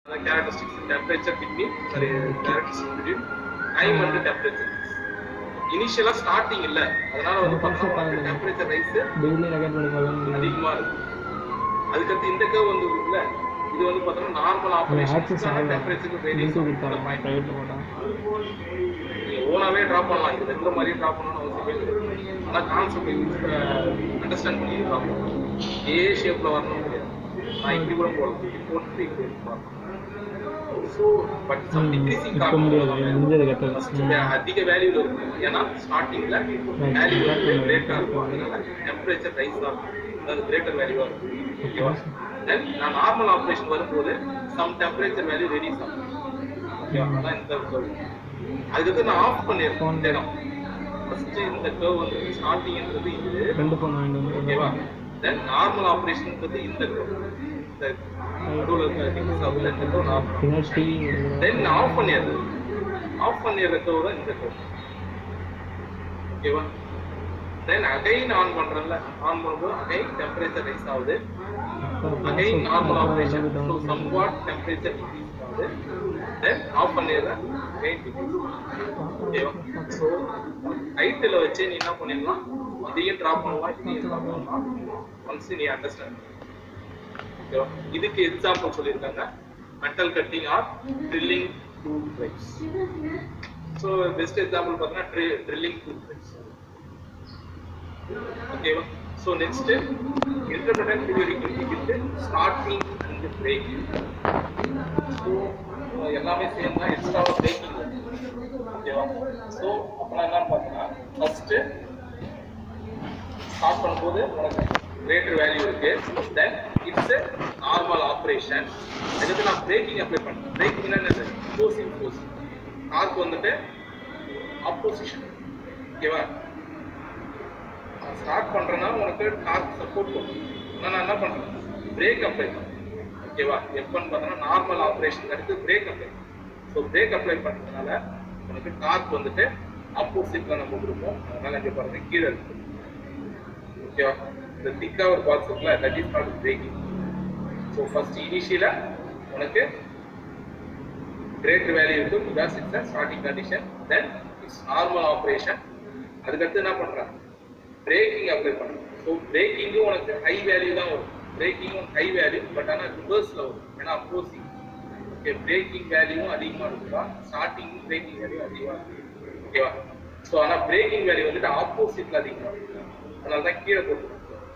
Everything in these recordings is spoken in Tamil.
அந்த characteristics temperature between sorry characteristics between time and temperature இனிஷியலா ஸ்டார்டிங் இல்ல அதனால வந்து பார்த்தோம்னா டெம்பரேச்சர் ரைஸ் டெய்லி ரெக்கார்ட் பண்ணி பார்க்கணும் அதிகமா இருக்கு அதுக்கடுத்து இந்த கர்வ் வந்து இருக்குல்ல இது வந்து பார்த்தோம்னா நார்மல் ஆக்சஸ் ஆபரேஷன் ஆகல டெம்பரேச்சருக்கு லிங்க் வேரியேஷன் கொடுத்தாங்க ப்ரைவேட்டில் போட்டால் நீங்க ஓனாவே டிராப் பண்ணலாம் இது இருக்கிற மாதிரியே டிராப் பண்ணணும்னு அவசியமே கிடையாது ஆனா கான்செப்ட் அண்டர்ஸ்டாண்ட் பண்ணி டிராப் பண்ணணும் ஏ ஷேப்ல வரணும் கிடையாது நான் இப்படி கூட போடலாம் இப்படி போட்டு இப்படி ஸோ பட் சம் டிக்ரீசிங் இப்போ முடியாது முடிஞ்சது கட்டது ஃபர்ஸ்ட் அதிக வேல்யூல இருக்கும் ஏன்னா ஸ்டார்டிங்ல வேல்யூ வந்து கிரேட்டா இருக்கும் அதனால டெம்பரேச்சர் ரைஸ் ஆகும் அதாவது கிரேட்டர் வேல்யூவா இருக்கும் ஓகேவா தென் நான் நார்மல் ஆப்ரேஷன் வரும்போது சம் டெம்பரேச்சர் வேல்யூ ரெடியூஸ் ஆகும் ஓகேவா அதான் இந்த curve. அதுக்கடுத்து நான் ஆஃப் பண்ணிருக்கேன் இந்த இடம் ஃபர்ஸ்ட் இந்த கர்வ் வந்து ஸ்டார்டிங்ன்றது இது ரெண்டு ஃபோன் வாங்கிட்டு வந்து ஓகேவா தென் நார்மல் ஆப்ரேஷன்ன்றது இந்த curve. இந்த நடுவில் இருக்க டிக்ரீஸ் ஆகுது இந்த curve நார்மல் பின்னாடி டிவி தென் ஆஃப் பண்ணிடுறது ஆஃப் பண்ணிடுறதோட இந்த கோட் ஓகேவா தென் அகைன் ஆன் பண்றேன்ல ஆன் பண்ணும்போது அகைன் டெம்பரேச்சர் ரைஸ் ஆகுது again normal operation so somewhat temperature decrease ஆகுது தென் ஆஃப் பண்ணிடுறேன் அகைன் டிக்ரீஸ் ஓகேவா ஸோ ஹைட்டில் வச்சு நீ என்ன பண்ணிடலாம் இதையும் ட்ராப் பண்ணலாம் இதையும் ட்ராப் பண்ணலாம் ஒன்ஸ் நீ அண்டர்ஸ்டாண்ட் ஓகேவா இதுக்கு எக்ஸாம்பிள் சொல்லியிருக்காங்க metal cutting or drilling tool drives so best example பார்த்தீங்கன்னா ட்ரில்லிங் டூ ட்ரைப்ஸ் ஓகேவா so next intermediate periodic with starting and braking so எல்லாமே சேம் தான் எக்ஸ்ட்ரா பிரேக்கிங் ஓகேவா ஸோ அப்புறம் என்னன்னு பார்த்தீங்கன்னா ஃபர்ஸ்ட்டு ஸ்டார்ட் பண்ணும்போது உனக்கு கிரேட்டர் வேல்யூ இருக்கு தென் இட்ஸ் நார்மல் ஆப்ரேஷன் அதுக்கு நான் பிரேக்கிங் அப்ளை பண்ணேன் பிரேக்கிங்னா என்னது ஃபோர்ஸிங் ஃபோர்ஸ் கார்க்கு வந்துட்டு ஆப்போசிஷன் ஓகேவா ஸ்டார்ட் பண்றேன்னா உனக்கு கார்க் சப்போர்ட் பண்ணும் ஆனா நான் என்ன பண்றேன் பிரேக் அப்ளை பண்ணேன் ஓகேவா எப்பன்னு பார்த்தோன்னா நார்மல் ஆப்ரேஷன் அடுத்து brake apply so brake apply பண்ணுறதுனால உனக்கு கார்க் வந்துட்டு ஆப்போசிட்ல நம்ம கொடுப்போம் அதனால இங்க பாருங்க கீழே இருக்கு ஓகேவா இந்த திக்கா ஒரு பாக்ஸ் இருக்குல்ல that is called braking so first இனிஷியலா உனக்கு கிரேட்டர் வேல்யூ இருக்கும் because it's a starting condition then it's normal operation அதுக்கடுத்து என்ன பண்றேன் பிரேக்கிங் அப்ளை பண்ணுறேன் ஸோ பிரேக்கிங்கும் உனக்கு ஹை வேல்யூ தான் வரும் பிரேக்கிங்கும் ஹை வேல்யூ பட் ஆனால் ரிவர்ஸில் வரும் ஏன்னா அப்போசிங் ஓகே பிரேக்கிங் வேல்யூவும் அதிகமாக இருக்குதா ஸ்டார்டிங் பிரேக்கிங் வேல்யூ அதிகமாக இருக்கு ஓகேவா ஸோ ஆனால் பிரேக்கிங் வேல்யூ வந்துட்டு ஆப்போசிட்ல அதிகமாக இருக்கு அதனால தான் கீழே போட்டு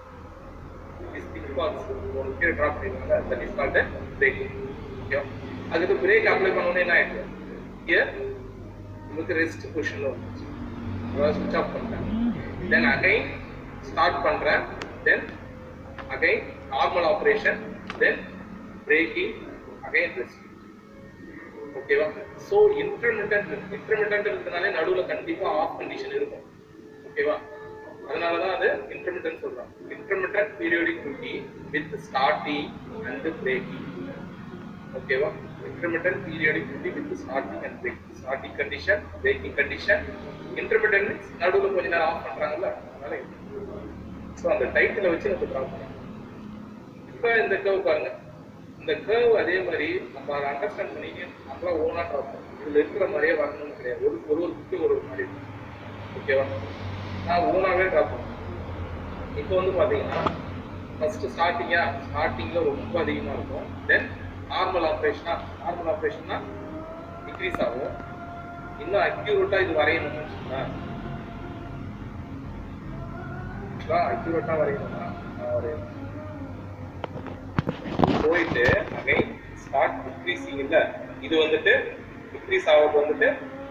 ஒரு கீழே ட்ராப் பண்ணிருக்காங்க தட் இஸ் கால்ட் பிரேக்கிங் ஓகேவா அதுக்கு பிரேக் அப்ளை பண்ணோன்னே என்ன ஆயிடுது ஹியர் உங்களுக்கு ரெஸ்ட் பொசிஷன்ல வந்துச்சு அதாவது சுவிச் ஆஃப் பண்ணிட்டேன் தென் அகைன் ஸ்டார்ட் பண்றேன் then again normal operation then braking again rest ஓகேவா ஸோ இன்டர்மீடியன்ட் இன்டர்மீடியன்ட் இருக்கிறதுனாலே நடுவில் கண்டிப்பா ஆஃப் கண்டிஷன் இருக்கும் ஓகேவா அதனால தான் அது இன்டர்மீடியன்ட் சொல்றோம் intermediate periodic duty with starting and braking ஓகேவா intermediate periodic duty with starting and braking starting condition braking condition intermediate means நடுவில் கொஞ்ச நேரம் ஆஃப் பண்றாங்கல்ல அதனால ஸோ அந்த டைட்டில் வச்சு நம்ம ட்ரா பண்ணலாம் இப்போ இந்த கர்வ் பாருங்க இந்த கர்வ் அதே மாதிரி நம்ம அதை அண்டர்ஸ்டாண்ட் பண்ணிட்டு நம்மளா ஓனா ட்ரா பண்ணணும் இதுல இருக்கிற மாதிரியே வரணும்னு கிடையாது ஒரு ஒரு ஒரு புக்கு ஒரு ஒரு மாதிரி இருக்கும். ஓகேவா நான் ஓனாவே ட்ரா பண்ணுவேன் இப்போ வந்து பாத்தீங்கன்னா ஃபர்ஸ்ட் ஸ்டார்டிங்கா ஸ்டார்டிங்ல ரொம்ப அதிகமா இருக்கும் தென் நார்மல் ஆப்ரேஷனா நார்மல் ஆப்ரேஷன்னா டிக்ரீஸ் ஆகும் இன்னும் அக்யூரேட்டா இது வரையணும்னு சொன்னா அக்யூரேட்டா வரையணும்னா நான் வரையணும் போயிட்டு அகைன் ஸ்டார்ட் டிக்ரீசிங் இல்ல இது வந்துட்டு டிக்ரீஸ் ஆகிறது வந்துட்டு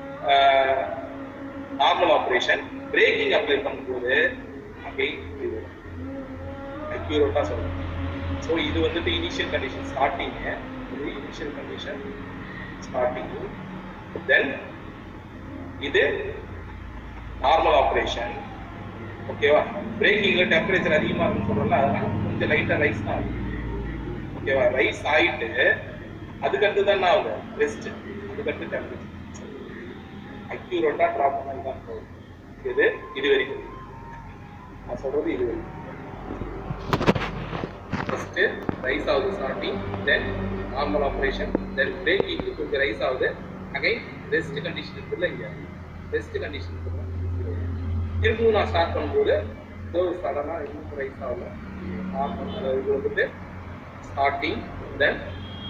நார்மல் ஆப்ரேஷன் பிரேக்கிங் அப்ளை பண்ணும்போது அகைன் இது அக்யூரேட்டா சொல்லணும் ஸோ இது வந்துட்டு இனிஷியல் கண்டிஷன் ஸ்டார்டிங் இது இனிஷியல் கண்டிஷன் ஸ்டார்டிங் தென் இது நார்மல் ஆப்ரேஷன் ஓகேவா பிரேக்கிங்ல டெம்பரேச்சர் அதிகமா இருக்குன்னு சொல்றோம்ல அதனால கொஞ்சம் லைட்டா ரைஸ் தான் ஆகுது ஓகேவா ரைஸ் ஆயிட்டு அதுக்கடுத்து தான் என்ன ஆகுது ரெஸ்ட் அதுக்கடுத்து டெம்பரேச்சர் அக்யூரேட்டா ட்ராப் பண்ணி தான் போகுது இது இது வரைக்கும் நான் சொல்றது இது வரைக்கும் ஃபர்ஸ்ட் ரைஸ் ஆகுது starting then normal operation then பிரேக்கிங்க்கு கொஞ்சம் ரைஸ் ஆகுது அகைன் ரெஸ்ட் கண்டிஷன் இருக்குல்ல இங்க ரெஸ்ட் கண்டிஷன் இருக்குல்ல திரும்பவும் நான் ஸ்டார்ட் பண்ணும்போது சடனாக இன்னும் ரைஸ் ஆகும் நார்மல் இது வந்துட்டு starting then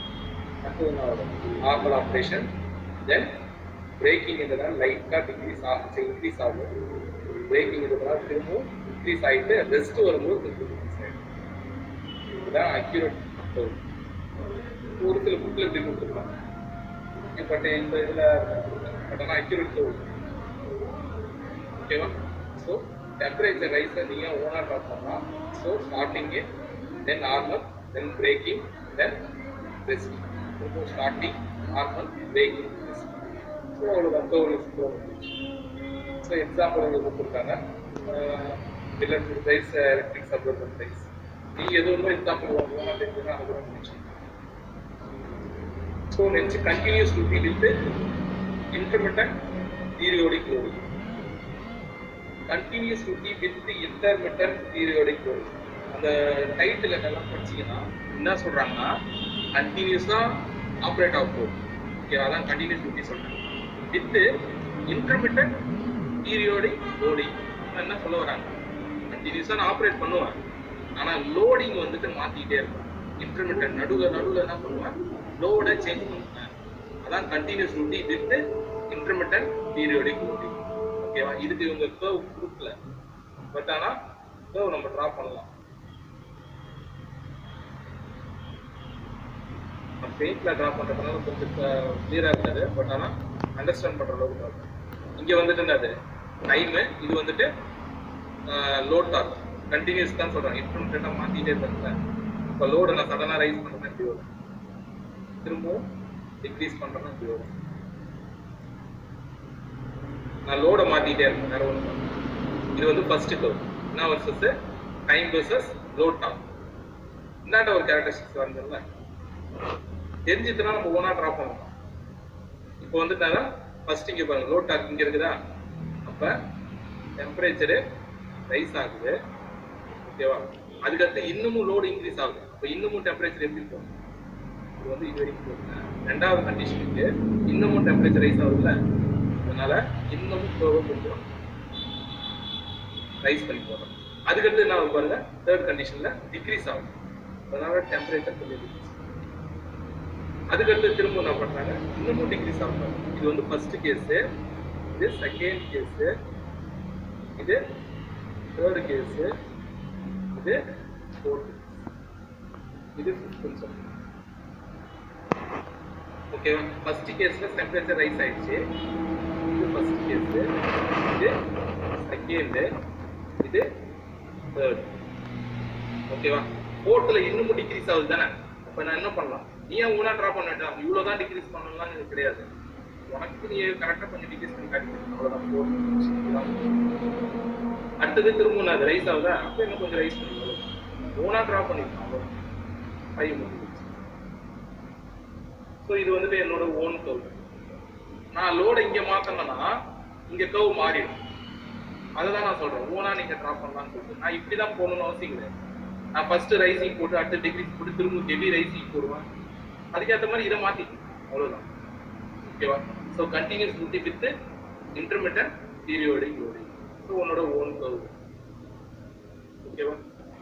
normal operation then braking இதனால் லைட்டாக டிக்ரீஸ் ஆகும் இன்க்ரீஸ் ஆகும் பிரேக்கிங் இதனால் திரும்பவும் இன்க்ரீஸ் ஆகிட்டு ரெஸ்ட் வரும்போது திரும்ப இன்க்ரீஸ் ஆகிடும் இதுதான் அக்யூரேட் ஒரு சில புக்கில் இப்படி கொடுத்துருப்பாங்க பட் இந்த இதில் பட் ஆனால் அக்யூரேட் ஓகேவா ஸோ டெம்பரேச்சர் ரைஸை நீங்கள் ஓனாக ட்ராப் பண்ணலாம் so starting then normal then braking then rest திரும்ப starting normal braking rest so அவ்வளோதான் ஒரு ஸோ எக்ஸாம்பிள் உங்களுக்கு கொடுத்துருக்காங்க மில்லட் ரைஸ் எலக்ட்ரிக் சப்ளர் ரைஸ் நீங்கள் எது ஒன்றும் எக்ஸாம்பிள் வாங்கலாம் தெரிஞ்சுன்னா அது கூட முடிச்சு so next continuous duty with intermittent periodic loading continuous duty with intermittent periodic loading அந்த டைட்டில் என்னெல்லாம் படிச்சீங்கன்னா என்ன சொல்கிறாங்கன்னா கண்டினியூஸாக ஆப்ரேட் ஆக போகுது ஓகே அதான் கண்டினியூஸ் டுட்டி சொல்கிறேன் வித்து இன்டர்மிட்டன்ட் பீரியோடிக் லோடிங் என்ன சொல்ல வராங்க கண்டினியூஸாக நான் ஆப்ரேட் பண்ணுவேன் ஆனால் லோடிங் வந்துட்டு மாற்றிக்கிட்டே இருக்கும் இன்டர்மிட்டன்ட் நடுவில் நடுவில் என்ன பண்ணுவேன் லோடை சேஞ்ச் பண்ணுவேன் அதான் continuous duty with intermittent periodic loading ஓகேவா இதுக்கு இவங்க கர்வ் கொடுக்கல பட் ஆனால் கர்வ் நம்ம ட்ரா பண்ணலாம் பெயிண்ட்ல ட்ரா பண்றதுனால கொஞ்சம் கிளியரா இருக்காது பட் ஆனால் அண்டர்ஸ்டாண்ட் பண்ற அளவுக்கு இருக்கும் இங்க வந்துட்டு என்னது டைமு இது வந்துட்டு லோட் டார்க் கண்டினியூஸ் தான் சொல்றாங்க இன்ஸ்ட்ருமெண்ட்டாக மாத்திட்டே இருக்காங்க இப்போ லோடு நான் சடனாக ரைஸ் பண்றேன்னா இப்படி வரும் திரும்பவும் டிக்ரீஸ் பண்றேன்னா இப்படி வரும் நான் லோடை மாத்திட்டே இருக்கேன் வேற ஒன்று இது வந்து ஃபர்ஸ்ட் கர்வ் என்ன versus time versus load top இந்தாண்ட ஒரு கேரக்டரிஸ்டிக்ஸ் வந்துடல தெரிஞ்சுட்டுனா நம்ம ஓனா ட்ரா பண்ணலாம் இப்போ வந்துட்டாரா ஃபர்ஸ்ட் இங்கே பாருங்க லோட் டாக் இங்கே இருக்குதா அப்போ டெம்பரேச்சரு ரைஸ் ஆகுது ஓகேவா அதுக்கடுத்து இன்னமும் லோடு இன்க்ரீஸ் ஆகுது அப்போ இன்னமும் டெம்பரேச்சர் எப்படி இருக்கும் இது வந்து இது வரைக்கும் போகுது ரெண்டாவது கண்டிஷனுக்கு இன்னமும் டெம்பரேச்சர் ரைஸ் ஆகுதுல்ல அதனால இன்னமும் flow-வ கொஞ்சம் ரைஸ் பண்ணி போடுறோம் அதுக்கடுத்து என்ன ஆகும் பாருங்க தேர்ட் கண்டிஷன்ல டிக்ரீஸ் ஆகும் அதனால டெம்பரேச்சர் கொஞ்சம் டிக்ரீஸ் அதுக்கடுத்து திரும்ப என்ன பண்றாங்க இன்னமும் டிக்ரீஸ் ஆகும் இது வந்து ஃபர்ஸ்ட் கேஸ் இது செகண்ட் கேஸ் இது தேர்ட் கேஸ் இது ஃபோர்த் இது ஃபிஃப்த் சொல்லுங்க ஓகேவா ஃபர்ஸ்ட் கேஸ்ல டெம்பரேச்சர் ரைஸ் ஆயிடுச்சு இது ஃபர்ஸ்ட் கேஸ் இது செகண்ட் இது தேர்ட் ஓகேவா ஃபோர்த்தில் இன்னமும் டிக்ரீஸ் ஆகுது தானே அப்போ நான் என்ன பண்ணலாம் நீ ஏன் ஊனா ட்ரா பண்ண வேண்டாம் இவ்வளோ தான் டிக்ரீஸ் பண்ணலாம் எனக்கு கிடையாது உனக்கு நீ கரெக்டாக கொஞ்சம் டிக்ரீஸ் பண்ணி காட்டிக்கணும் அவ்வளோதான் ஃபோர்த் அடுத்தது திரும்ப நான் ரைஸ் ஆகுதா அப்போ இன்னும் கொஞ்சம் ரைஸ் பண்ணிக்கலாம் ஓனா ட்ரா பண்ணிக்கலாம் அவ்வளோ ஃபைவ் முடிஞ்சிருச்சு ஸோ இது வந்துட்டு என்னோட ஓன் கவ் நான் லோடை இங்கே மாற்றினேன்னா இங்கே கவ் மாறிடும் அதை தான் நான் சொல்கிறேன் ஓனா நீங்கள் ட்ரா பண்ணலாம்னு சொல்லிட்டு நான் இப்படி தான் போகணும்னு அவசியம் கிடையாது நான் ஃபர்ஸ்ட் ரைசிங் போட்டு அடுத்த டிகிரிஸ் போட்டு திரும்ப ஹெவி ரைசிங் போடுவேன் அதுக்கேற்ற மாதிரி இதை மாற்றிக்கணும் அவ்வளோதான் ஓகேவா so continuous duty with intermediate periodic loading so உன்னோட ஓன் கவ் ஓகேவா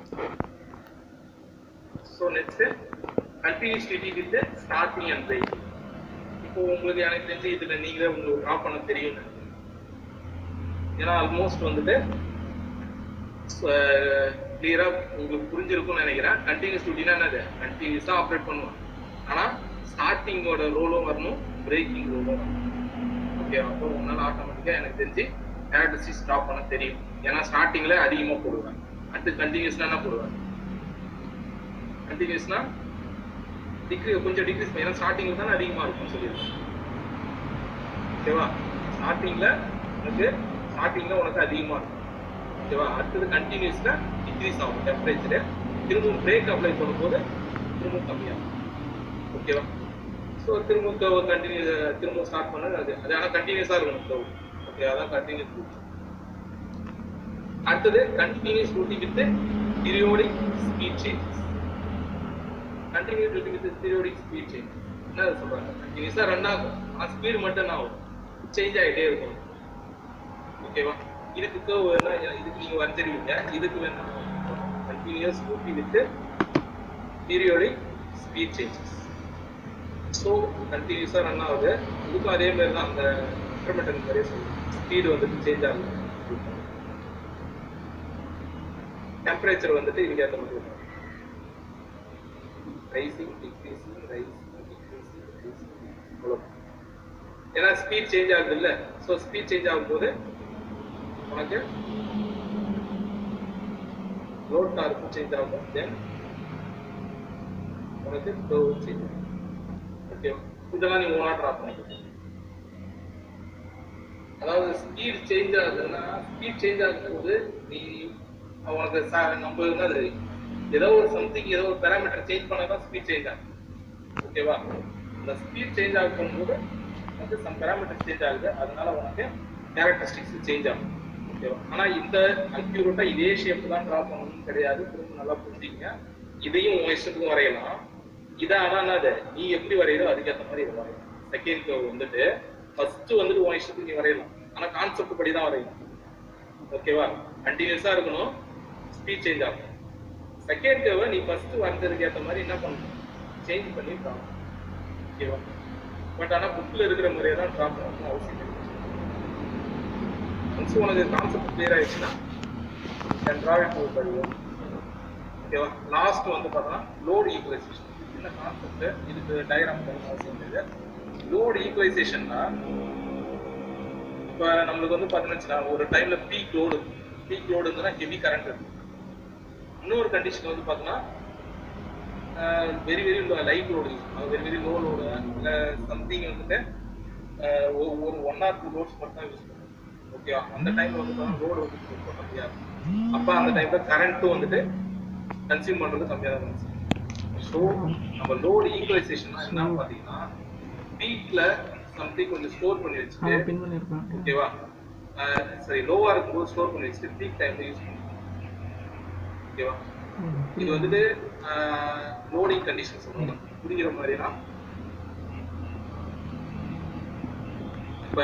so next continuous duty with starting and braking இப்போ உங்களுக்கு எனக்கு தெரிஞ்சு இதில் நீங்களே உங்களுக்கு ட்ரா பண்ண தெரியும் ஏன்னா ஆல்மோஸ்ட் வந்துட்டு கிளியராக உங்களுக்கு புரிஞ்சிருக்கும்னு நினைக்கிறேன் கண்டினியூஸ் டியூட்டினா என்னது கண்டினியூஸாக ஆப்ரேட் பண்ணுவோம் ஆனால் ஸ்டார்டிங்கோட ரோலும் வரணும் பிரேக்கிங் ரோலும் வரணும் ஓகே அப்போ உன்னால் ஆட்டோமேட்டிக்காக எனக்கு தெரிஞ்சு கேரக்டரிஸ்டிக் ஸ்டாப் பண்ண தெரியும் ஏன்னா ஸ்டார்டிங்கில் அதிகமாக போடுவேன் அடுத்து கண்டினியூஸ்னா என்ன போடுவேன் கண்டினியூஸ்னா டிக்ரி கொஞ்சம் டிக்ரீஸ் ஏன்னா ஸ்டார்டிங்கில் தானே அதிகமாக இருக்கும் சொல்லியிருக்கேன் ஓகேவா ஸ்டார்டிங்கில் உனக்கு ஸ்டார்டிங்கில் உனக்கு அதிகமாக இருக்கும் ஓகேவா அடுத்தது கண்டினியூஸில் டிக்ரீஸ் ஆகும் டெம்பரேச்சரு திரும்பவும் பிரேக் அப்ளை பண்ணும்போது திரும்பவும் கம்மியாகும் ஓகேவா ஸோ திரும்ப கண்டினியூ திரும்ப ஸ்டார்ட் பண்ணது அது அது ஆனால் கண்டினியூஸாக இருக்கும் கவ் ஓகே அதான் கண்டினியூஸ் ரூட் அடுத்தது continuous routing with periodic speed changes continue with periodic speed change என்ன சொல்றாங்க கண்டினியூஸா ரன் ஆகும் ஆனா ஸ்பீடு மட்டும் என்ன ஆகும் சேஞ்ச் ஆகிட்டே இருக்கும் ஓகேவா இதுக்கு curve வேணா இதுக்கு நீங்க வரைஞ்சிருவீங்க இதுக்கு வேணா கண்டினியூஸ் ஊட்டி with periodic speed changes so கண்டினியூஸாக ரன் ஆகுது இதுக்கும் அதே மாதிரி தான் அந்த இன்டர்மீடியன் மாதிரியே சொல்லுது ஸ்பீடு வந்துட்டு சேஞ்ச் ஆகுது டெம்பரேச்சர் வந்துட்டு இதுக்கு ஏற்ற மாதிரி இருக்கும் rising decreasing rising decreasing rising அவ்வளோ ஏன்னா ஸ்பீட் சேஞ்ச் ஆகுது இல்லை ஸோ ஸ்பீட் சேஞ்ச் ஆகும்போது உனக்கு லோட் டார்க்கும் சேஞ்ச் ஆகும் தென் உனக்கு curve சேஞ்ச் ஆகும் ஓகே இதெல்லாம் நீ ஓனா ட்ரா பண்ணிக்கலாம் அதாவது ஸ்பீட் சேஞ்ச் ஆகுதுன்னா ஸ்பீட் சேஞ்ச் ஆகும்போது நீ உனக்கு ச- நம்ம என்னது ஏதோ ஒரு சம்திங் ஏதோ ஒரு பேராமீட்டர் சேஞ்ச் பண்ணாதான் ஸ்பீட் சேஞ்ச் ஆகும் ஓகேவா இந்த ஸ்பீட் சேஞ்ச் ஆகும்போது வந்து சம் பேராமீட்டர் சேஞ்ச் ஆகுது அதனால உனக்கு கேரக்டரிஸ்டிக்ஸ் சேஞ்ச் ஆகும் ஓகேவா ஆனா இந்த அக்யூரேட்டா இதே ஷேப் தான் ட்ரா பண்ணணும்னு கிடையாது திரும்ப நல்லா புரிஞ்சுங்க இதையும் உன் இஷ்டத்துக்கும் வரையலாம் இதை ஆனா என்னது நீ எப்படி வரையறோ அதுக்கேற்ற மாதிரி இதை வரையலாம் செகண்ட் கர்வ் வந்துட்டு ஃபர்ஸ்ட் வந்துட்டு உன் இஷ்டத்துக்கு நீ வரையலாம் ஆனா கான்செப்ட் படி தான் வரையலாம் ஓகேவா கண்டினியூஸா இருக்கணும் ஸ்பீட் சேஞ்ச் ஆகும் செகண்ட் கர்வை நீ ஃபர்ஸ்ட் வரைஞ்சதுக்கு ஏற்ற மாதிரி என்ன பண்ணணும் சேஞ்ச் பண்ணி ட்ரா ஓகேவா பட் ஆனா புக்ல இருக்கிற முறையை தான் ட்ரா பண்ணணும்னு அவசியம் இல்லை ஒன்ஸ் உனக்கு கான்செப்ட் கிளியர் ஆயிடுச்சுன்னா தென் ட்ரா இட் படிவோம் ஓகேவா லாஸ்ட் வந்து பார்த்தோம்னா லோட் ஈக்குவலைசேஷன் என்ன கான்செப்ட் இதுக்கு டயக்ராம் பண்ணணும் அவசியம் இல்லை லோட் ஈக்குவலைசேஷன்னா இப்போ நம்மளுக்கு வந்து பார்த்தீங்கன்னா ஒரு டைம்ல பீக் லோடு பீக் லோடு இருந்ததுன்னா ஹெவி கரண்ட் இருக்கு இன்னொரு கண்டிஷன் வந்து பார்த்தோம்னா very very light load very very low load இல்லை சம்திங் வந்துட்டு ஆஹ் ஒரு ஒரு ஒன் ஆர் டூ லோட்ஸ் மட்டும் தான் யூஸ் பண்ணுவோம் ஓகேவா அந்த டைம்ல வந்து லோடு வந்து யூஸ் பண்ண முடியாது அப்போ அந்த டைம்ல கரண்ட்டும் வந்துட்டு கன்சியூம் பண்றது கம்மியாக தான் இருந்துச்சு ஸோ நம்ம லோடு ஈக்குவலைசேஷன் என்ன பார்த்தீங்கன்னா பீக்ல சம்திங் கொஞ்சம் ஸ்டோர் பண்ணி வச்சுட்டு ஆ பின் பண்ணியிருப்பேன் ஓகேவா ஆஹ் சரி லோவா இருக்கும்போது ஸ்டோர் பண்ணி வச்சுட்டு பீக் டைம்ல யூஸ் பண்ணுவோம் ஓகேவா ம். இது வந்துட்டு லோடிங் கண்டிஷன் சொல்லுவாங்க புரிகிற மாதிரினா இப்ப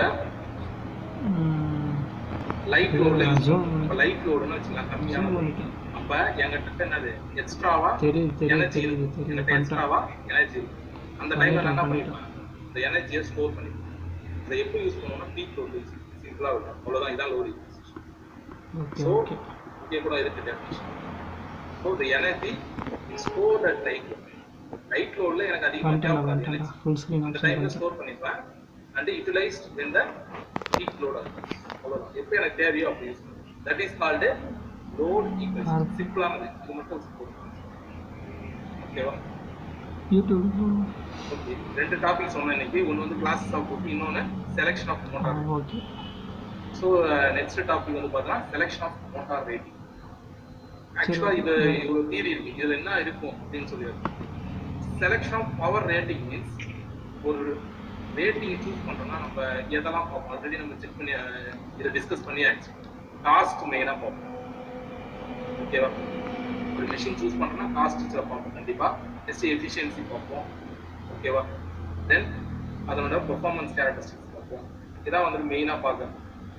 ம். லைட் இது லோடுல நான் zoom பண்ணி- இப்ப லைட் லோடுன்னு வச்சுக்கலாம் zoom கம்மியான பண்ணிட்டேன். அப்ப என்கிட்ட என்னது எக்ஸ்ட்ராவா தெரியுது தெரியுது எனர்ஜி தெரியுது தெரியுது என்கிட்ட பண்ணிட்டேன் எக்ஸ்ட்ராவா எனர்ஜி அந்த டைம்ல நான் என்ன பண்ணிட்டேன், பண்ணிருப்பேன் இந்த எனர்ஜியை ஸ்டோர் பண்ணிப்பேன் இதை எப்போ யூஸ் பண்ணுவோம்னா பீக் லோடு சிம்பிளா விடும் அவ்வளவுதான் இதான் லோடிங் ஓகே So, ஓகே இங்கே கூட இருக்கு definition. So, the energy is stored at light load. Light loadல எனக்கு அதிகமா வந்துட்டேன் தேவைப்படாது வந்துட்டேன் energy. ஃபுல் ஸ்க்ரீன் அந்த ஆப்ஷன் டைம்ல பண்ணிட்டேன் ஸ்டோர் பண்ணிப்பேன் and utilized when the peak load ஆகும். அவ்வளவுதான். எப்போ எனக்கு தேவையோ அப்போ யூஸ் பண்ணுவேன். That is called load equation. ஆ. சிம்பிளானது. இது மட்டும் support பண்ணுங்க. ஓகேவா யூடியூப் ஓகே ரெண்டு டாபிக் சொன்னேன் இன்னைக்கு ஒன்று வந்து கிளாஸஸ் ஆஃப் புக் இன்னொன்று selection of ah motor okay so next topic வந்து பார்த்தா செலெக்ஷன் ஆஃப் மோட்டார் ரேட்டிங் ஆக்சுவலாக சரி. இது இவ்வளோ தியரி இருக்கு இதுல என்ன இருக்கும் அப்படின்னு சொல்லியிருக்கு selection of power rating means ஒரு ரேட்டிங் சூஸ் பண்றோம்னா நம்ம எதெல்லாம் பார்ப்போம் ஆல்ரெடி நம்ம செக் பண்ணி அஹ், இதை டிஸ்கஸ் பண்ணியாச்சு காஸ்ட் மெயினாக பார்ப்போம் ஓகேவா ஒரு மிஷின் சூஸ் பண்றோம்னா காஸ்ட் பார்ப்போம் கண்டிப்பா நெக்ஸ்ட் எஃபிஷியன்சி பார்ப்போம் ஓகேவா தென் அதனோட பெர்ஃபார்மன்ஸ் கேரக்டரிஸ்டிக்ஸ் பார்ப்போம் இதான் வந்து மெயினாக பார்க்கணும்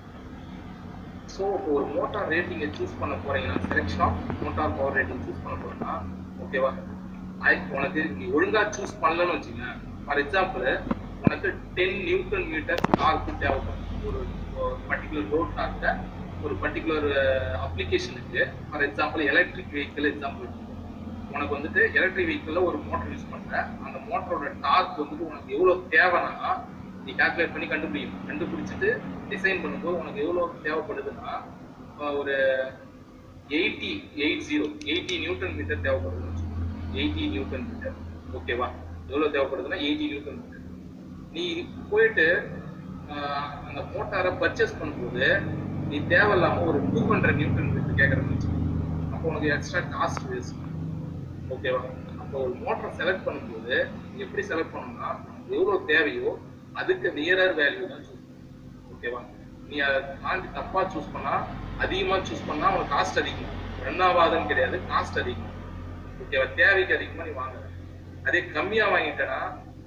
ஸோ இப்போ ஒரு மோட்டார் ரேட்டிங்கை சூஸ் பண்ண போறீங்கன்னா selection of motor power rating choose பண்ண போறேன்னா ஓகேவா ஐ உனக்கு நீ ஒழுங்கா சூஸ் பண்ணலன்னு வச்சுங்க ஃபார் எக்ஸாம்பிள் உனக்கு டென் நியூட்டன் மீட்டர் டார்க் தேவைப்படும் ஒரு பர்டிகுலர் ரோட் டார்க்க ஒரு பர்டிகுலர் அப்ளிகேஷனுக்கு for example electric vehicle example உனக்கு வந்துட்டு எலக்ட்ரிக் வெஹிக்கிள்ல ஒரு மோட்டர் யூஸ் பண்ற அந்த மோட்டரோட டார்க் வந்துட்டு உனக்கு எவ்வளவு தேவைன்னா நீ கால்குலேட் பண்ணி கண்டுபிடிக்கணும் கண்டுபிடிச்சிட்டு டிசைன் பண்ணும்போது உனக்கு எவ்வளவு தேவைப்படுதுன்னா அஹ் ஒரு eighty eight zero eighty newton metre தேவைப்படுதுன்னு எயிட்டி நியூட்டன் மீட்டர் ஓகேவா எவ்வளவு தேவைப்படுதுன்னா எயிட்டி நியூட்டன் மீட்டர் நீ போயிட்டு ஆஹ், அந்த மோட்டாரை பர்ச்சேஸ் பண்ணும்போது நீ தேவையில்லாம ஒரு டூ ஹண்ட்ரட் நியூட்டன் மீட்டர் கேட்கறன்னு வச்சுக்கோ அப்போ உனக்கு எக்ஸ்ட்ரா காஸ்ட் வேஸ்ட் ஓகேவா அப்போ ஒரு மோட்டரை செலக்ட் பண்ணும்போது எப்படி செலக்ட் பண்ணணும்னா எவ்வளவு தேவையோ அதுக்கு நியரர் வேல்யூ தான் சூஸ் ஓகேவா நீ அதை தாண்டி தப்பா சூஸ் பண்ணா அதிகமா சூஸ் பண்ணா உனக்கு காஸ்ட் அதிகம் ரன் ஆகாதுன்னு கிடையாது காஸ்ட் அதிகம் ஓகேவா தேவைக்கு அதிகமா நீ வாங்குற அதே கம்மியா வாங்கிட்டேன்னா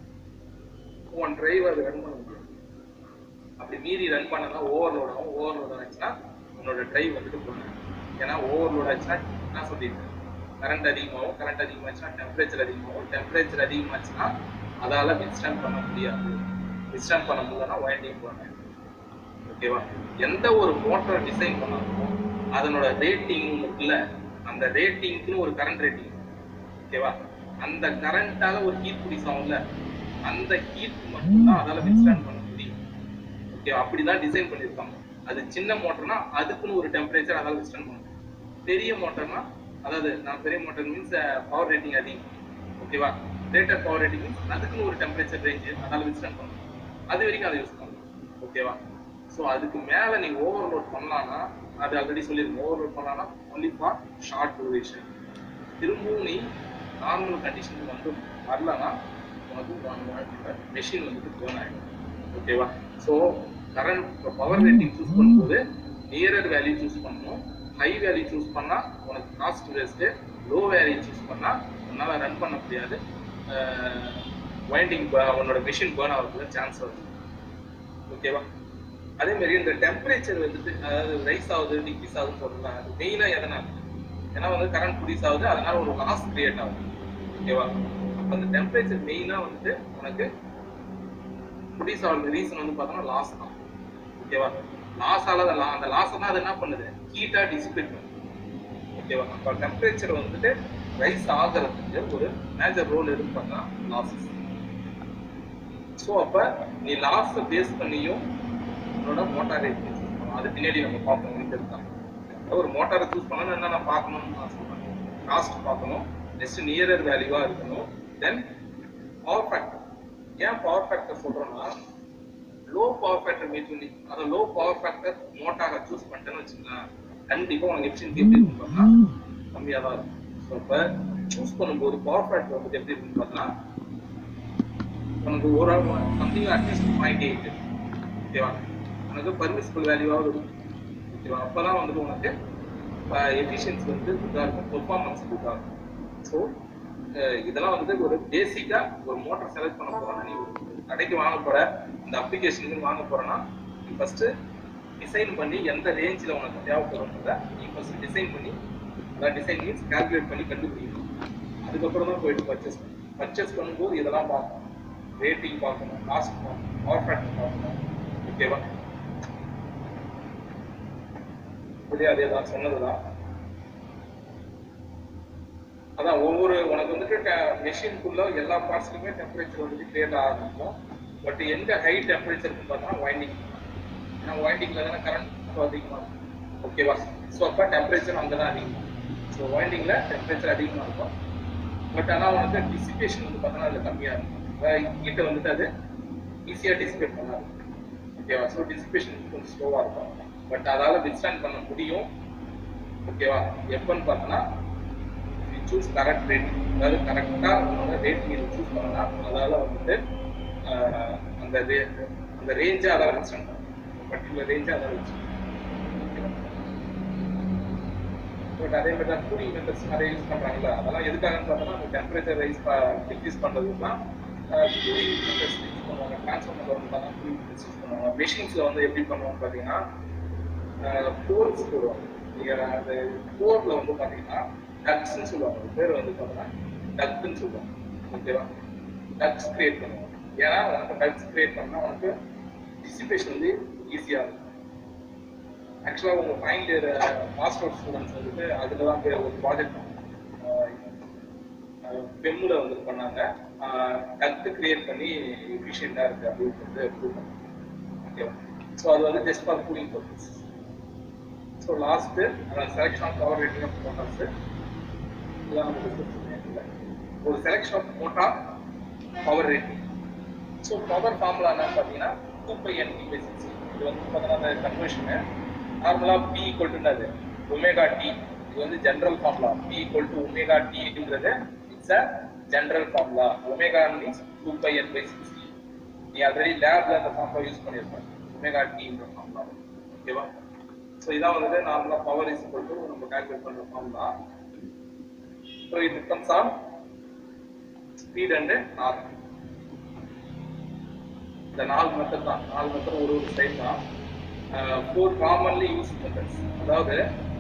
உன் டிரைவர் அது ரன் பண்ண முடியும் அப்படி மீறி ரன் பண்ணனா ஓவர்லோட் ஆகும் ஓவர்லோட் ஆச்சுன்னா உன்னோட டிரைவ் வந்துட்டு போகணும் ஏன்னா ஓவர்லோட் ஆச்சுன்னா நான் சொல்லியிருக்கேன் கரண்ட் அதிகமாகும் கரண்ட் அதிகமாச்சுன்னா டெம்பரேச்சர் அதிகமாகும் டெம்பரேச்சர் அதிகமாச்சுன்னா அதால வித்ஸ்டாண்ட் பண்ண முடியாது வித்ஸ்டாண்ட் பண்ண முடியலன்னா வைண்டிங் போனேன் ஓகேவா எந்த ஒரு மோட்டரை டிசைன் பண்ணாலும் அதனோட ரேட்டிங் இருக்குல்ல அந்த ரேட்டிங்க்குன்னு ஒரு கரண்ட் ரேட்டிங் ஓகேவா அந்த கரண்டால ஒரு ஹீட் ப்ரொடியூஸ் ஆகும்ல அந்த ஹீட் மட்டும்தான் அதால வித்ஸ்டாண்ட் பண்ண முடியும் ஓகே அப்படிதான் டிசைன் பண்ணியிருக்காங்க அது சின்ன மோட்டர்னா அதுக்குன்னு ஒரு டெம்பரேச்சர் அதால வித்ஸ்டாண்ட் பண்ண முடியும் பெரிய மோட்டர்னா அதாவது நான் பெரிய மோட்டர் மீன்ஸ் பவர் ரேட்டிங் அதிகம் ஓகேவா ரேட்டட் பவர் ரேட்டிங் மீன்ஸ் அதுக்குன்னு ஒரு டெம்பரேச்சர் ரேஞ்ச் அதால வித்ஸ்டாண்ட் பண்ணணும் அது வரைக்கும் அதை யூஸ் பண்ணணும் ஓகேவா ஸோ அதுக்கு மேல நீ ஓவர்லோட் பண்ணலாம்னா அது ஆல்ரெடி சொல்லியிருக்கோம் ஓவர்லோட் பண்ணலாம்னா ஒன்லி ஃபார் ஷார்ட் டூரேஷன் திரும்பவும் நீ நார்மல் கண்டிஷனுக்கு வந்து வரலன்னா உனக்கு மெஷின் வந்துட்டு பேர்ன் ஆகிடும் ஓகேவா so current power rating choose பண்ணும்போது நியரர் வேல்யூ சூஸ் பண்ணணும் ஹை வேல்யூ சூஸ் பண்ணா உனக்கு cost waste low value choose பண்ணா உன்னால ரன் பண்ண முடியாது வைண்டிங் உன்னோட மிஷின் பேர்ன் ஆகிறதுக்கு சான்ஸ் வருது ஓகேவா அதே மாதிரி இந்த டெம்பரேச்சர் வந்துட்டு அதாவது ரைஸ் ஆகுது டிக்ரீஸ் ஆகுதுன்னு சொல்லலாம் அது மெயினாக எதனால ஏன்னா வந்து கரண்ட் ப்ரொடியூஸ் ஆகுது அதனால ஒரு லாஸ் கிரியேட் ஆகுது ஓகேவா அப்போ அந்த டெம்பரேச்சர் மெயினாக வந்துட்டு உனக்கு ப்ரொடியூஸ் ஆகுது ரீசன் வந்து பார்த்தோம்னா லாஸ் தான் ஓகேவா லாஸ் ஆகாத லா அந்த லாஸை தான் அது என்ன பண்ணுது ஹீட்டாக டிசிபேட் பண்ணுது ஓகேவா அப்போ டெம்பரேச்சர் வந்துட்டு ரைஸ் ஆகிறதுக்கு ஒரு மேஜர் ரோல் எதுன்னு பார்த்தா லாஸஸ் ஸோ அப்போ நீ லாஸை பேஸ் பண்ணியும் உன்னோட மோட்டார் ரேட் அது பின்னாடி நம்ம பார்ப்போம் உங்களுக்கு தான் ஒரு மோட்டாரை சூஸ் பண்ணணும் என்னென்ன பார்க்கணும்னு நான் சொல்றேன் காஸ்ட் பார்க்கணும் நெக்ஸ்ட் நியரர் வேல்யூவா இருக்கணும் தென் பவர் ஃபேக்டர் ஏன் பவர் ஃபேக்டர் சொல்றோம்னா லோ பவர் ஃபேக்டர் மீட் பண்ணி அதை லோ பவர் ஃபேக்டர் மோட்டாரை சூஸ் பண்ணிட்டேன்னு வச்சுக்கலாம் கண்டிப்பா உனக்கு எஃபிஷியன்சி எப்படி இருக்கும் பார்த்தா கம்மியாக தான் இருக்கும் ஸோ இப்போ சூஸ் பண்ணும்போது பவர் ஃபேக்டர் வந்து எப்படி இருக்குன்னு பார்த்தா உனக்கு ஒரு சம்திங் அட்லீஸ்ட் பாயிண்ட் எயிட் ஓகேவா உனக்கு பர்மிசிபிள் வேல்யூவாக இருக்கும் ஓகேவா அப்பதான் வந்துட்டு உனக்கு எஃபிஷியன்சி வந்து இதாக இருக்கும் பெர்ஃபார்மன்ஸ் இதாக இருக்கும் ஸோ இதெல்லாம் வந்து ஒரு பேசிக்கா ஒரு மோட்டர் செலக்ட் பண்ண போறோம்னா நீ ஒரு கடைக்கு வாங்க போற இந்த அப்ளிகேஷனுக்கு வாங்க போறேன்னா நீ ஃபர்ஸ்ட் டிசைன் பண்ணி எந்த ரேஞ்சில் உனக்கு தேவைப்படுறத நீ ஃபர்ஸ்ட் டிசைன் பண்ணி அதான் டிசைன் மீன்ஸ் கால்குலேட் பண்ணி கண்டுபிடிக்கணும் அதுக்கப்புறம் தான் போயிட்டு பர்ச்சேஸ் பண்ணணும் பர்ச்சேஸ் பண்ணும்போது இதெல்லாம் பார்க்கணும் ரேட்டிங் பார்க்கணும் காஸ்ட் பார்க்கணும் பவர் ஃபேக்டர் பார்க்கணும் ஓகேவா இதே அதே தான் சொன்னதுதான் அதான் ஒவ்வொரு உனக்கு வந்துட்டு மெஷின்குள்ள எல்லா பார்ட்ஸ்லையுமே டெம்பரேச்சர் வந்துட்டு கிரியேட் ஆகும் பட் எங்க ஹை டெம்பரேச்சர்னு பார்த்தா வைண்டிங் ஏன்னா வைண்டிங்ல தானே கரண்ட் அதிகமாக இருக்கும் ஓகேவா ஸோ அப்போ டெம்பரேச்சர் அங்கே தான் அதிகமாக ஸோ வைண்டிங்ல டெம்பரேச்சர் அதிகமாக இருக்கும் பட் ஆனால் உனக்கு டிசிபேஷன் வந்து பார்த்தோன்னா அது கம்மியாக இருக்கும் ஹீட்டை வந்துட்டு அது ஈஸியாக டிசிபேட் பண்ணாது ஓகேவா ஸோ டிசிபேஷன் கொஞ்சம் ஸ்லோவாக இருக்கும் பட் அதால வித்ஸ்டாண்ட் பண்ண முடியும் ஓகேவா எப்பன்னு பார்த்தோன்னா சூஸ் கரெக்ட் ரேட் அதாவது கரெக்டாக உங்களோட ரேட் நீங்கள் சூஸ் பண்ணனா அதால வந்துட்டு ஆஹ், அந்த ரே அந்த ரேஞ்சை அதால வித்ஸ்டாண்ட் பண்ணும் பர்டிகுலர் ரேஞ்சை அதால வித்ஸ்டாண்ட் பட் அதே மாதிரி தான் கூலிங் மெத்தட்ஸ் நிறைய யூஸ் பண்றாங்கல்ல அதெல்லாம் எதுக்காகன்னு பார்த்தோம்னா அந்த டெம்பரேச்சர் ரைஸ் டிக்ரீஸ் பண்ணுறதுக்குலாம் கூலிங் மெத்தட்ஸ் யூஸ் பண்ணுவாங்க ட்ரான்ஸ்ஃபார்மர் வரணும்னா கூலிங் மெத்தட்ஸ் யூஸ் பண்ணுவாங்க மெஷின்ஸில் வந்து எப்படி பண்ணுவாங்க பார்த்தீங்கன்னா போர்ஸ் போடுவாங்க நீங்கள் அந்த போரில் வந்து பார்த்தீங்கன்னா டக்ஸ்ன்னு சொல்லுவாங்க அது பேர் வந்து பார்த்தீங்கன்னா டக்ஸ்ன்னு சொல்லுவாங்க ஓகேவா டக்ஸ் கிரியேட் பண்ணுவாங்க ஏன்னா உனக்கு டக்ஸ் கிரியேட் பண்ணால் உனக்கு டிசிபேஷன் வந்து ஈஸியாக இருக்கும் ஆக்சுவலாக உங்கள் ஃபைனல் இயர் மாஸ்டர் ஸ்டூடெண்ட்ஸ் வந்துட்டு அதில் தான் போய் ஒரு ப்ராஜெக்ட் பெம்மில் வந்து பண்ணாங்க டக்கு கிரியேட் பண்ணி எஃபிஷியண்டாக இருக்குது அப்படின்னு வந்து ப்ரூவ் பண்ணாங்க ஓகேவா ஸோ அது வந்து just for cooling purpose so last selection of power rating of motors இதெல்லாம் நம்ம discuss பண்ணியாச்சுல்ல. ஒரு selection of motor power rating so power formula என்னன்னு பார்த்தீங்கன்னா two pi N T by six இது வந்து பார்த்தீங்கன்னா அந்த கன்வர்ஷனு நார்மலாக பி ஈக்குவல் டு என்னது ஒமேகா டி இது வந்து general formula P equal to omega டிங்கிறது it's a general formula omega means two pi N by six நீ ஆல்ரெடி லேப்ல அந்த ஃபார்முலா யூஸ் பண்ணியிருப்பேன் ஒமேகா டின்ற ஃபார்முலா ஓகேவா ஸோ இதான் வந்துட்டு நார்மலாக பவர் இஸ் ஈக்குவல் டு நம்ம கால்குலேட் பண்ணுற formula so it depends on speed and torque இந்த நாலு மெத்தட் தான் நாலு மெத்தட் ஒரு ஒரு சைட் தான் ஃபோர் காமன்லி யூஸ் மெத்தட்ஸ் அதாவது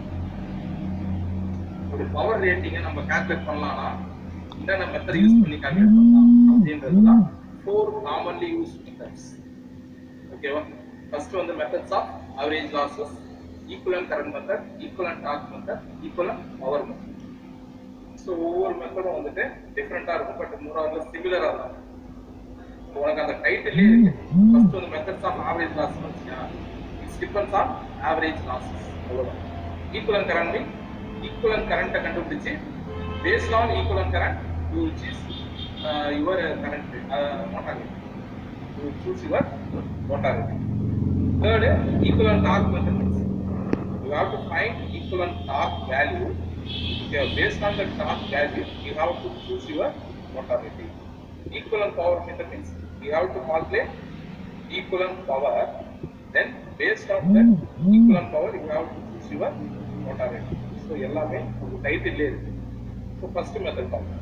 ஒரு பவர் ரேட்டிங்கை நம்ம கால்குலேட் பண்ணலாம்னா என்னென்ன மெத்தட் யூஸ் பண்ணி கால்குலேட் பண்ணலாம் அப்படின்றது தான் ஃபோர் காமன்லி யூஸ் மெத்தட்ஸ் ஓகேவா ஃபர்ஸ்ட் வந்து methods of average losses equivalent current method equivalent torque method equivalent power method so ஒவ்வொரு மெத்தடும் வந்துட்டு டிஃப்ரெண்டா இருக்கும் பட் மூணாவது சிமிலரா இருக்கும் இப்போ உனக்கு அந்த டைட்டிலே இருக்கு ஃபர்ஸ்ட் வந்து மெத்தட்ஸ் ஆஃப் ஆவரேஜ் லாஸ் வச்சுக்கா it's depends on average losses அவ்வளவுதான் ஈக்குவலன் கரண்ட் மீன் ஈக்குவலன் கரண்ட்டை கண்டுபிடிச்சு based on equivalent current you choose your current motor you choose your motor third equivalent torque method you have to find equivalent torque value. If you are based on the torque value, you have to choose your motor rating. Equivalent power meter means you have to calculate equivalent power. Then based on that equivalent power, you have to choose your motor rating. So எல்லாமே ஒரு டைட்டில் இருக்கு ஸோ ஃபர்ஸ்ட் மெத்தட் பார்ப்போம்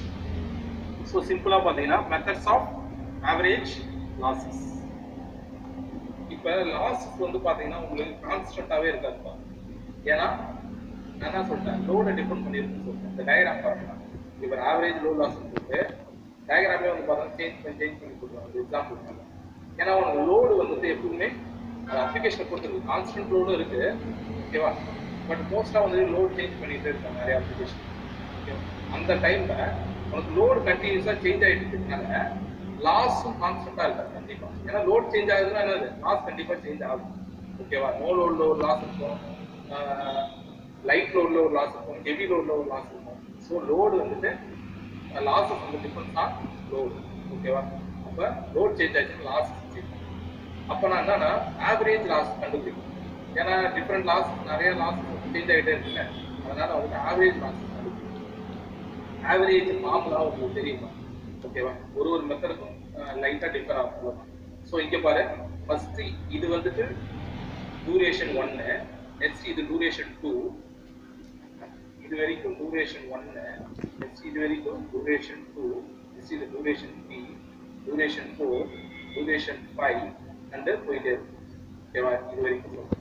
ஸோ சிம்பிளாக பார்த்தீங்கன்னா மெத்தட்ஸ் ஆஃப் ஆவரேஜ் லாசஸ் இப்ப லாஸ்ட் வந்து பாத்தீங்கன்னா உங்களுக்கு கான்ஸ்டன்டாவே இருக்காதுப்பா ஏன்னா நான் என்ன சொல்றேன் லோட டிபெண்ட் பண்ணிருக்குன்னு சொல்றேன் இந்த டயக்ராம் பாருங்க இப்ப ஆவரேஜ் லோ லாஸ் சொல்லிட்டு டயக்ராமே வந்து பார்த்தா சேஞ்ச் பண்ணி சேஞ்ச் பண்ணி கொடுக்குறாங்க எக்ஸாம்பிள் ஏன்னா உனக்கு லோடு வந்துட்டு எப்பவுமே அப்ளிகேஷனை பொறுத்து கான்ஸ்டன்ட் லோடும் இருக்கு ஓகேவா பட் மோஸ்டா வந்து லோட் சேஞ்ச் பண்ணிட்டு இருக்காங்க நிறைய அப்ளிகேஷன் ஓகேவா அந்த டைம்ல உனக்கு லோடு கண்டினியூஸா சேஞ்ச் ஆயிட்டு இருக்கனால லாஸும் கான்ஸ்டன்டா இருக்காது கண்டிப்பா ஏன்னா லோட் சேஞ்ச் ஆகுதுன்னா என்னது லாஸ் கண்டிப்பா சேஞ்ச் ஆகும் ஓகேவா நோ லோட்ல ஒரு லாஸ் இருக்கும் லைட் லோட்ல ஒரு லாஸ் இருக்கும் ஹெவி லோட்ல ஒரு லாஸ் இருக்கும் ஸோ லோடு வந்துட்டு லாஸ் வந்து டிஃபரன்ஸ் ஆன் லோடு ஓகேவா அப்ப லோட் சேஞ்ச் ஆச்சுன்னா லாஸ் சேஞ்ச் அப்போ நான் என்னன்னா ஆவரேஜ் லாஸ் கண்டுபிடிக்கும் ஏன்னா டிஃப்ரெண்ட் லாஸ் நிறைய லாஸ் சேஞ்ச் ஆகிட்டே இருக்குல்ல அதனால வந்து ஆவரேஜ் லாஸ் கண்டுபிடிக்கும் ஆவரேஜ் ஃபார்முலா உங்களுக்கு தெரியுமா ஓகேவா ஒரு ஒரு மெத்தடுக்கும் லைட்டாக டிஃபர் ஆகும் ஸோ இங்கே பாரு ஃபர்ஸ்ட் இது வந்துட்டு டூரேஷன் ஒன்னு நெக்ஸ்ட் இது டூரேஷன் டூ இது வரைக்கும் டூரேஷன் ஒன்னு நெக்ஸ்ட் இது வரைக்கும் டூரேஷன் டூ நெக்ஸ்ட் இது duration three duration four duration five and போயிட்டே இருக்கும் ஓகேவா இது வரைக்கும் போகும்.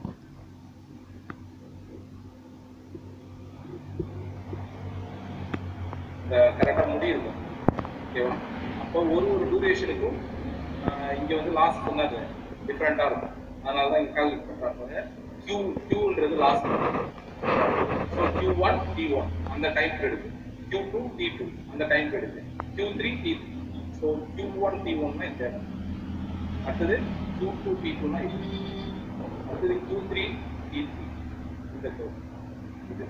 இந்த கரெக்டாக முடியுது ஓகேவா அப்போ ஒரு ஒரு டூரேஷனுக்கும் இங்கே வந்து லாஸ்ட் சொன்னது டிஃப்ரெண்ட்டாக இருக்கும் அதனால தான் இங்கே கால்குலேட் பண்ணுறாங்க கியூ கியூன்றது lost so Q one T one அந்த டைம் எடுக்கு கியூ டூ டி டூ அந்த டைம் எடுக்கு Q three T three so Q one T one இந்த இடம். அடுத்தது கியூ டூ டி டூனா இது அடுத்தது கியூ த்ரீ டி த்ரீ இந்த curve. இது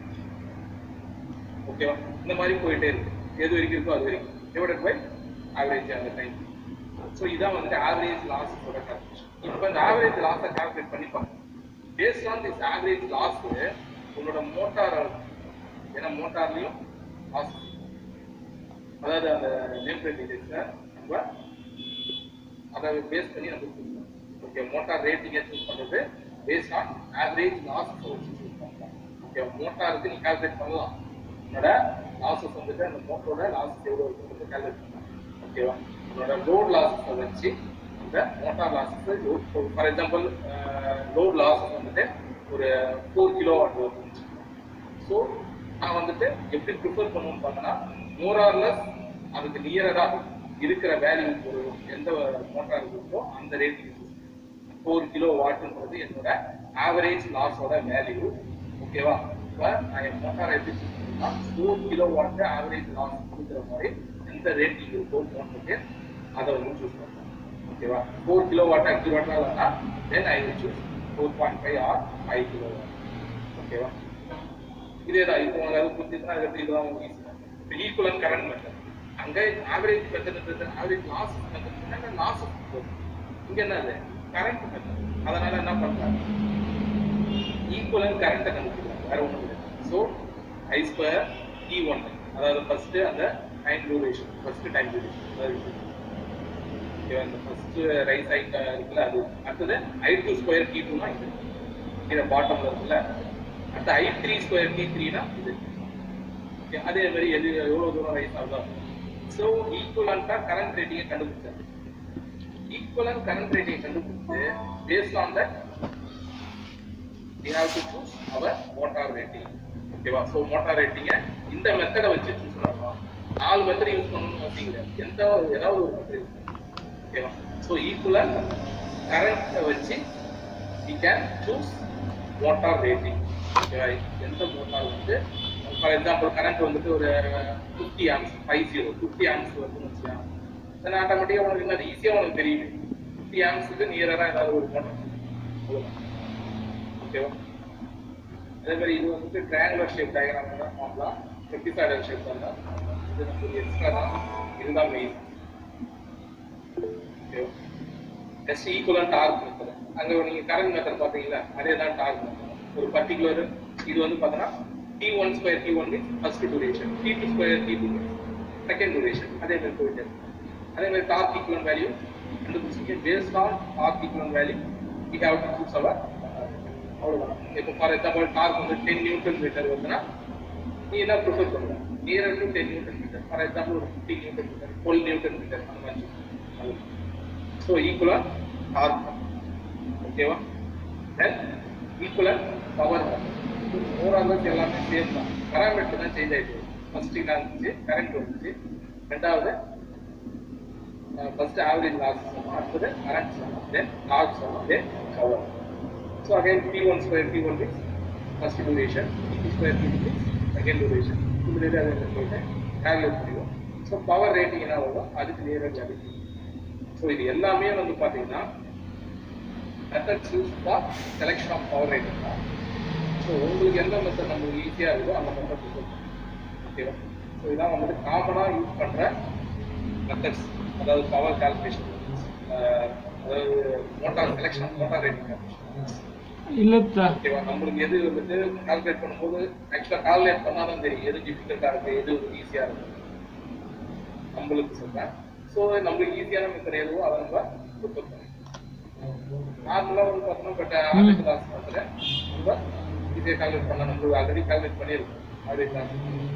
ஓகேவா இந்த மாதிரி போயிட்டே இருக்கு எது வரைக்கும் இருக்கோ அது வரைக்கும் டிவைடட் பை ஆவரேஜ் அந்த டைம் ஸோ இதான் வந்துட்டு ஆவரேஜ் லாஸோட கால்குலேஷன் இப்போ இந்த ஆவரேஜ் லாஸை கால்குலேட் பண்ணி பார்க்கணும் based on this average loss உன்னோட மோட்டார் ஏன்னா மோட்டார்லையும் லாஸ் அதாவது அந்த நேம் பிளேட் டீடைல்ஸை நம்ம அதை பேஸ் பண்ணி நம்ம கொடுக்கணும் ஓகே மோட்டார் ரேட்டிங்கை சூஸ் பண்ணுறது பேஸ்ட் ஆன் ஆவரேஜ் லாஸ் வச்சு சூஸ் பண்ணலாம் ஓகே மோட்டாருக்கு நீ கால்குலேட் பண்ணலாம் உன்னோட லாஸஸ் வந்துட்டு அந்த மோட்டரோட லாஸஸ் எவ்வளோ இருக்குன்றது கால்குலேட் பண்ணலாம் ஓகேவா உன்னோட லோட் லாஸஸை வச்சு அந்த motor losses for example load losses வந்துட்டு ஒரு ஃபோர் கிலோ வாட் வருதுன்னு ஸோ நான் வந்துட்டு எப்படி ப்ரிஃபர் பண்ணுவோம்னு பார்த்தோன்னா மோரார்லெஸ் அதுக்கு நியரராக இருக்கிற வேல்யூ ஒரு எந்த மோட்டார் இருக்கோ அந்த ரேட்டிங் ஃபோர் கிலோ வாட்டுன்றது என்னோட ஆவரேஜ் லாஸோட வேல்யூ ஓகேவா இப்போ நான் என் மோட்டாரை எப்படி சொல்லுன்னா four kilo watt average loss கொடுக்குற மாதிரி எந்த ரேட்டிங் இருக்கோ மோட்டருக்கு அதை வந்து சூஸ் பண்ணுறேன் ஓகேவா ஃபோர் கிலோ வாட் அஞ்சு வாட்டா இல்லைன்னா then I will choose four point five or five kilo watt ஓகேவா இதே தான் இப்போ உங்களுக்கு அது புரிஞ்சுதுன்னா அது எப்படி இதுதான் ஈஸி இப்போ ஈக்குவலன் கரண்ட் மெத்தட் அங்கே ஆவரேஜ் மெத்தட்ன்றது ஆவரேஜ் லாஸ் மெத்தட் லாஸ் இங்க என்னது கரண்ட் மெத்தட் அதனால என்ன பண்றாங்க ஈக்குவலன் கரண்ட்டை கண்டுபிடிக்கிறாங்க வேற ஒன்றும் இல்லை so I square T one அதாவது ஃபர்ஸ்ட் அந்த time duration first time duration அதாவது ஓகேவா இந்த ஃபர்ஸ்ட் ரைட் சைட் இருக்குல்ல அது அடுத்தது ஐ டூ ஸ்கொயர் டி டூனா இது கீழே பாட்டம்ல இருக்குல்ல அடுத்து ஐ த்ரீ ஸ்கொயர் டி த்ரீனா இது Okay, அதே மாதிரி எது எவ்வளவு தூரம் ரைஸ் ஆகுதோ ஸோ ஈக்குவலண்டா கரண்ட் ரேட்டிங்கை கண்டுபிடிச்சாரு ஈக்குவலண்ட் கரண்ட் ரேட்டிங்கை கண்டுபிடிச்சு based on that we have to choose our motor rating ஓகேவா ஸோ மோட்டார் ரேட்டிங்கை இந்த மெத்தடை வச்சு சூஸ் பண்ணலாம் நாலு மெத்தட் யூஸ் பண்ணணும்னு அப்படிங்கிற எந்த ஒரு- ஏதாவது ஒரு மெத்தட் யூஸ் பண்ணலாம் ஓகேவா ஸோ ஈக்குவலர் கரண்ட்டை வச்சு we can choose motor rating ஓகேவா எந்த மோட்டார் வந்து ஃபார் எக்ஸாம்பிள் கரண்ட் வந்துட்டு ஒரு fifty amps five zero fifty amps வருதுன்னு வச்சுக்கலாம் தென் ஆட்டோமேட்டிக்காக உனக்கு என்ன ஈஸியாக உனக்கு தெரியும் ஃபிஃப்டி ஆம்ஸுக்கு நியராக ஏதாவது ஒரு மோட்டார் அவ்வளோதான் ஓகேவா அதே மாதிரி இது வந்துட்டு ட்ரையாங்குலர் ஷேப் டயக்ராம் தான் பார்க்கலாம் ரெக்டிஃபைடர் ஷேப் தான் இது நமக்கு எக்ஸ்ட்ரா தான் இதுதான் மெயின் ஓகேவா எஸ் ஈக்குவலன் டார்க் மெத்தட் அங்க நீங்க கரண்ட் மெத்தட் பாத்தீங்களா அதே தான் டார்க் மெத்தட் ஒரு பர்டிகுலர் இது வந்து பார்த்தோன்னா T one square T one means first duration T two square T two means second duration அதே மாதிரி போயிட்டு இருக்கு. அதே மாதிரி டார்க் ஈக்குவலன் வேல்யூ கண்டுபிடிச்சிங்க based on torque equivalent value we have to choose our அவ்வளவுதான் இப்போ ஃபார் எக்ஸாம்பிள் டார்க் வந்து டென் நியூட்டன் மீட்டர் வருதுன்னா நீ என்ன ப்ரிஃபர் பண்ணுவ near to ten newton metre for example ஒரு fifty newton metre twelve newton metre அந்த மாதிரி ஸோ ஈக்குவலா டார்க் ஓகேவா தென் ஈக்குவலன் பவர் ஓவரால் எல்லாமே சேம் தான் பேராமீட்டர் தான் சேஞ்ச் ஆயிடுச்சு ஃபர்ஸ்ட் என்ன இருந்துச்சு கரண்ட் வந்துச்சு ரெண்டாவது ஃபர்ஸ்ட் ஆவரேஜ் லாஸ் சொன்னோம் அடுத்தது கரண்ட் சொன்னோம் தென் டார்க் சொன்னோம் then power so again P one square P one means first duration P square P means second duration இப்படி அதை சொல்லிட்டேன் கால்குலேட் பண்ணிடுவோம் ஸோ பவர் ரேட்டிங் என்ன வரும் அதுக்கு நேராக கிடைக்கும் ஸோ இது எல்லாமே வந்து பார்த்தீங்கன்னா methods use for selection of power rating தான் ஸோ உங்களுக்கு எந்த மெத்தட் நம்மளுக்கு ஈஸியாக இருக்கோ அந்த மெத்தட் யூஸ் ஓகேவா ஸோ இதான் வந்துட்டு காமனாக யூஸ் பண்ணுற மெத்தட்ஸ் அதாவது பவர் கால்குலேஷன் அதாவது motor selection of motor rating calculation இல்லத்தா ஓகேவா நம்மளுக்கு எது வந்துட்டு கால்குலேட் பண்ணும்போது ஆக்சுவலாக கால்குலேட் பண்ணாதான் தெரியும் எது டிஃபிகல்ட்டாக இருக்கு எது ஈஸியாக இருக்கு நம்மளுக்கு சொல்றேன் ஸோ நம்மளுக்கு ஈஸியான மெத்தட் எதுவோ அதை நம்ம ப்ரிப்பேர் பண்ணி நார்மலாக வந்து பார்த்தோம்னா பட் ஆவரேஜ் கிளாஸ் வந்து நம்ம ஈஸியாக கால்குலேட் பண்ண நம்மளுக்கு ஆல்ரெடி கால்குலேட் பண்ணியிருக்கோம் average class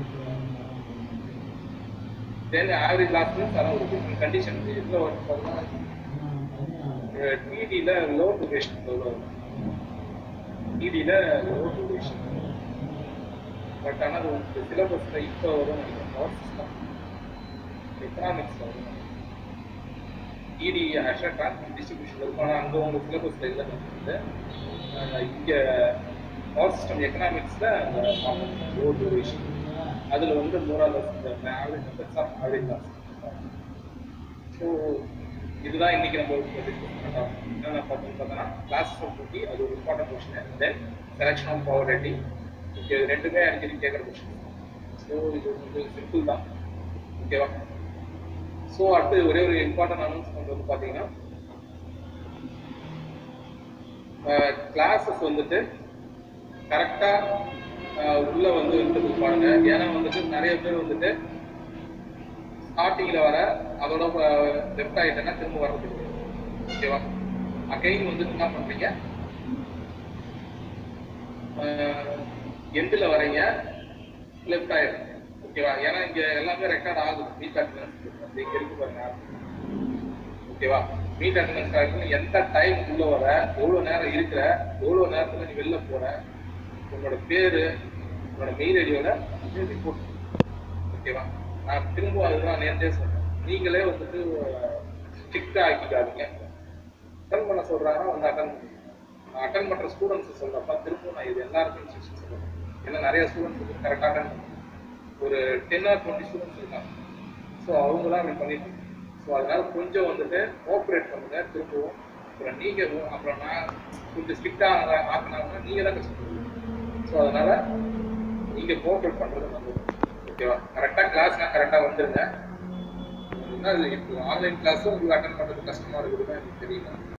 then average loss means அதான் ஒரு டிஃப்ரெண்ட் கண்டிஷன் இதில் வந்து பார்த்தோம்னா டிடியில் லோ டூரேஷன் எவ்வளோ டிடியில் லோ டூரேஷன் பட் ஆனால் அது உங்களுக்கு சிலபஸில் இப்போ வரும் நினைக்கிறேன் பவர் சிஸ்டம் எக்கனாமிக்ஸ் வரும் இடி ஆஷா டிரான்ஸ்மிட் டிஸ்ட்ரிபியூஷன் இருக்கும் ஆனால் அங்கே உங்கள் சிலபஸில் இல்லை வந்து இங்கே பவர் சிஸ்டம் எக்கனாமிக்ஸில் அந்த லோ டூரேஷன் அதில் வந்து மோராலஸ் இந்த average methods of average loss so இதுதான் இன்னைக்கு நம்ம டிஸ்கஸ் பண்ணலாம் என்னென்ன பார்த்தோம்னு பார்த்தோம்னா கிளாஸ் ஆஃப் டூட்டி அது ஒரு important question then selection of power rating okay இது ரெண்டுமே அடிக்கடி கேட்குற கொஸ்டின் ஸோ இது வந்து சிம்பிள் தான் ஓகேவா ஸோ அடுத்து ஒரே ஒரு இம்பார்ட்டன்ட் அனௌன்ஸ்மெண்ட் வந்து பார்த்தீங்கன்னா கிளாஸஸ் வந்துட்டு கரெக்டாக உள்ள வந்து இருக்கிறது பாருங்க ஏன்னா வந்துட்டு நிறைய பேர் வந்துட்டு ஸ்டார்டிங்ல வர அதோட லெஃப்ட் ஆயிட்டேன்னா திரும்ப வர்றதுக்கு ஓகேவா அகைன் வந்துட்டு என்ன பண்றீங்க எண்டில் வரீங்க லெஃப்ட் ஆயிடும் ஓகேவா ஏன்னா இங்க எல்லாமே ரெக்கார்ட் ஆகுது மீட் அட்டனன்ஸ் இங்க இருக்கு பாருங்க ஓகேவா மீட் அட்டனன்ஸ் ஆகுது எந்த டைம் உள்ள வர எவ்வளவு நேரம் இருக்கிற எவ்வளவு நேரத்துல நீ வெளில போற உன்னோட பேரு உன்னோட மெயில் ஐடியோட ரிப்போர்ட் ஓகேவா நான் திரும்ப அதுதான் நேரத்தே சொன்னேன் நீங்களே வந்துட்டு ஸ்ட்ரிக்டா ஆக்கிக்காதீங்க அட்டன் பண்ண சொல்றாங்கன்னா வந்து அட்டன் நான் அட்டன் பண்ற ஸ்டூடெண்ட்ஸ் சொல்றப்ப திரும்ப நான் இது எல்லாருக்கும் இன்ஸ்ட்ரக்ஷன் சொல்றேன் ஏன்னா நிறைய ஸ்டூடெண்ட்ஸ் வந்து கரெக்டாக அட்டன் ஒரு டென் ஆர் டுவெண்ட்டி ஸ்டூடெண்ட்ஸ் இருக்காங்க ஸோ அவங்களாம் அப்படி பண்ணிட்டு ஸோ அதனால கொஞ்சம் வந்துட்டு கோஆப்ரேட் பண்ணுங்க திரும்பவும் அப்புறம் நீங்க அப்புறம் நான் கொஞ்சம் ஸ்ட்ரிக்டா ஆக்கினாங்கன்னா நீங்க தான் கஷ்டப்படுவீங்க ஸோ அதனால நீங்க கோஆப்ரேட் பண்றது நல்லது ஓகேவா கரெக்டா கிளாஸ்னா கரெக்டா வந்துருங்க என்ன இப்போ ஆன்லைன் கிளாஸும் உங்களுக்கு அட்டன் பண்றது கஷ்டமா இருக்குதுன்னு எனக்கு தெரியல